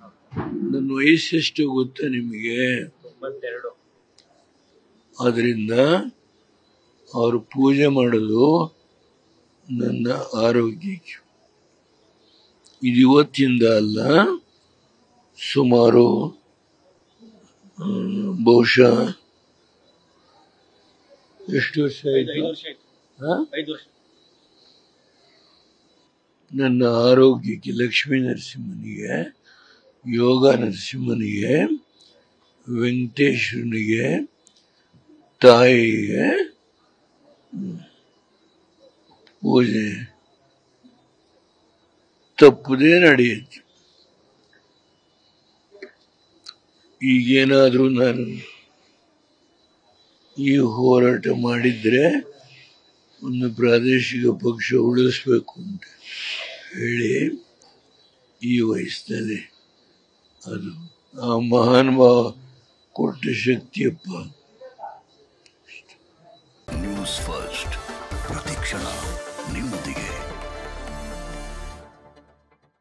ನನ್ನ ವಯಸ್ಸೆಷ್ಟು ಗೊತ್ತಾ ನಿಮಗೆ ತೊಂಬತ್ತೆರಡು ಆದ್ರಿಂದ ಅವರು ಪೂಜೆ ಮಾಡೋದು ನನ್ನ ಆರೋಗ್ಯಕ್ಕೆ ಇದು ಇವತ್ತಿಂದ ಅಲ್ಲ ಸುಮಾರು ಆ, ಬಹುಶಃ ಎಷ್ಟು ವರ್ಷ ಐದು ಆಯ್ತು ವರ್ಷ ಆಯ್ತು ಹಾ? ಐದು ವರ್ಷ ನನ್ನ ಆರೋಗ್ಯಕ್ಕೆ ಲಕ್ಷ್ಮೀ ನರಸಿಂಹನಿಗೆ ಯೋಗ ನರಸಿಂಹನಿಗೆ ವೆಂಕಟೇಶ್ವರನಿಗೆ ತಾಯಿಗೆ ಹ್ಮ್, ಪೂಜೆ ತಪ್ಪದೇ ನಡೆಯುತ್ತೆ ಈಗೇನಾದರೂ ನಾನು ಈ ಹೋರಾಟ ಮಾಡಿದ್ರೆ ಒಂದು ಪ್ರಾದೇಶಿಕ ಪಕ್ಷ ಉಳಿಸ್ಬೇಕು ಅಂತ ಹೇಳಿ ಈ ವಯಸ್ಸಿನಲ್ಲಿ ಅದು ಆ ಮಹಾನ್ ಭಾವ ಕೊಟ್ಟ ಶಕ್ತಿಯಪ್ಪ ನ್ಯೂಸ್ ಫಸ್ಟ್ ಪ್ರತಿಕ್ಷಣ